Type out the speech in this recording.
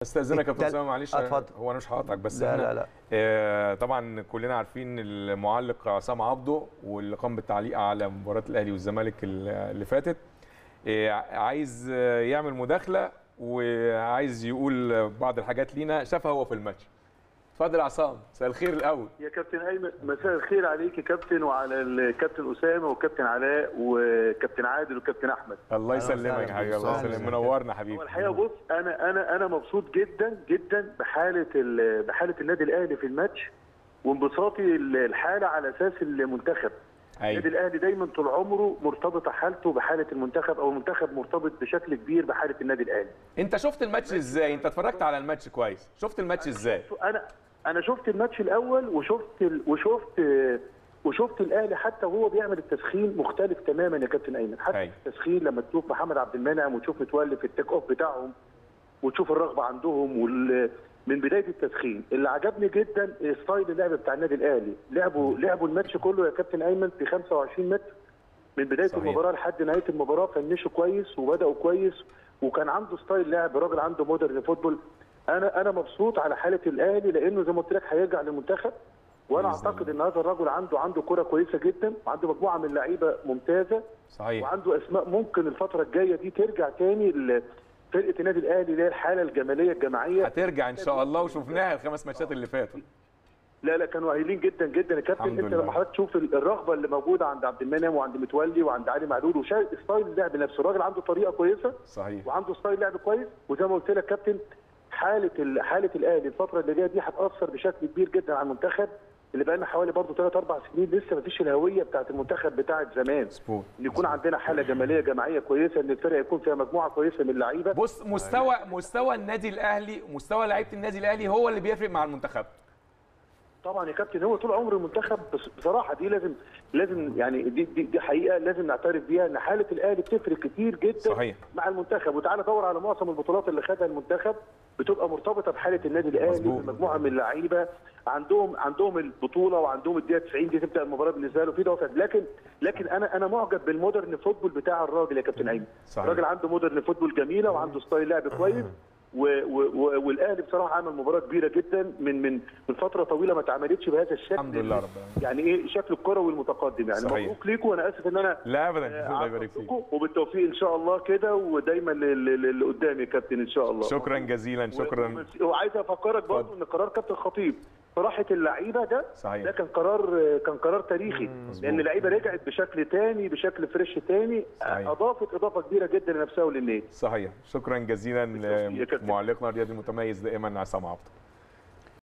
استاذنك يا كابتن التل- اسامه معلش اتفضل. هو انا مش هقطعك بس لا احنا لا لا آه، طبعا كلنا عارفين المعلق عصام عبده واللي قام بالتعليق على مباراه الاهلي والزمالك اللي فاتت آه، عايز آه، يعمل مداخله وعايز يقول بعض الحاجات لينا شافها هو في الماتش اتفضل يا عصام مساء الخير الاول يا كابتن ايمن مساء الخير عليك يا كابتن وعلى الكابتن اسامه وكابتن علاء وكابتن عادل وكابتن احمد الله أهلا يسلمك وسهلا يا حبيبي الله بك. يسلمك منورنا حبيبي هو الحقيقه بص انا انا انا مبسوط جدا جدا بحاله ال- بحاله النادي الاهلي في الماتش وانبساطي الحاله على اساس المنتخب النادي ايوه الاهلي دايما طول عمره مرتبطه حالته بحاله المنتخب او المنتخب مرتبط بشكل كبير بحاله النادي الاهلي انت شفت الماتش ازاي انت اتفرجت على الماتش كويس شفت الماتش ازاي انا انا شفت الماتش الاول وشفت ال... وشفت وشفت الاهلي حتى وهو بيعمل التسخين مختلف تماما يا كابتن ايمن حتى أيوة. التسخين لما تشوف محمد عبد المنعم وتشوف متولي في التيك اوف بتاعهم وتشوف الرغبه عندهم وال... من بدايه التسخين اللي عجبني جدا ستايل اللعب بتاع النادي الاهلي لعبوا لعبوا الماتش كله يا كابتن ايمن في 25 متر من بدايه صحيح. المباراه لحد نهايه المباراه فنشوا كويس وبداوا كويس وكان عنده ستايل لعب راجل عنده مودرن فوتبول انا انا مبسوط على حاله الاهلي لانه زي ما قلت لك هيرجع للمنتخب وانا بإذن اعتقد ان هذا الرجل عنده عنده كره كويسه جدا وعنده مجموعه من اللعيبه ممتازه صحيح وعنده اسماء ممكن الفتره الجايه دي ترجع تاني لفرقه النادي الاهلي اللي هي الحاله الجماليه الجماعيه هترجع ان شاء الله وشفناها الخمس ماتشات اللي فاتوا لا لا كانوا قليلين جدا جدا يا كابتن الحمد انت لله. لما حضرتك تشوف الرغبه اللي موجوده عند عبد المنعم وعند متولي وعند علي معلول وشايف ستايل اللعب نفسه الراجل عنده طريقه كويسه صحيح وعنده ستايل لعب كويس وزي ما قلت لك كابتن حاله ال- حاله الاهلي الفتره اللي جايه دي هتاثر بشكل كبير جدا على المنتخب اللي بقى لنا حوالي برضه ثلاث اربع سنين لسه ما فيش الهويه بتاعت المنتخب بتاعت زمان مظبوط ان يكون عندنا حاله جماليه جماعيه كويسه ان الفرقه يكون فيها مجموعه كويسه من اللعيبه بص مستوى مستوى النادي الاهلي مستوى لعيبه النادي الاهلي هو اللي بيفرق مع المنتخب طبعا يا كابتن هو طول عمر المنتخب بس- بصراحه دي لازم لازم يعني دي دي, دي حقيقه لازم نعترف بيها ان حاله الاهلي بتفرق كتير جدا صحيح. مع المنتخب وتعالى دور على معظم البطولات اللي خدها المنتخب بتبقى مرتبطه بحاله النادي الاهلي مظبوط. بمجموعه من اللعيبه عندهم عندهم البطوله وعندهم الدقيقه 90 دي تبدا المباراه بالنسبه له في دوافع لكن لكن انا انا معجب بالمودرن فوتبول بتاع الراجل يا كابتن ايمن صحيح. الراجل عنده مودرن فوتبول جميله وعنده ستايل لعب كويس و و و والاهلي بصراحه عمل مباراه كبيره جدا من من من فتره طويله ما اتعملتش بهذا الشكل الحمد لله رب العالمين يعني ايه شكل الكروي المتقدم يعني صحيح. مبروك ليكم وانا اسف ان انا لا ابدا آه، الله يبارك فيك عاقبتكم، وبالتوفيق ان شاء الله كده ودايما لل- للي قدام يا كابتن ان شاء الله شكرا جزيلا شكرا و- وعايز افكرك برضه اتفضل. ان قرار كابتن خطيب براحه اللعيبه ده صحيح. ده كان قرار كان قرار تاريخي لان اللعيبه رجعت بشكل تاني بشكل فريش تاني صحيح. اضافت اضافه كبيره جدا لنفسها وللنادي صحيح شكرا جزيلا بالتوفيق يا كابتن. لمعلقنا الرياضي المتميز دائما عصام عبده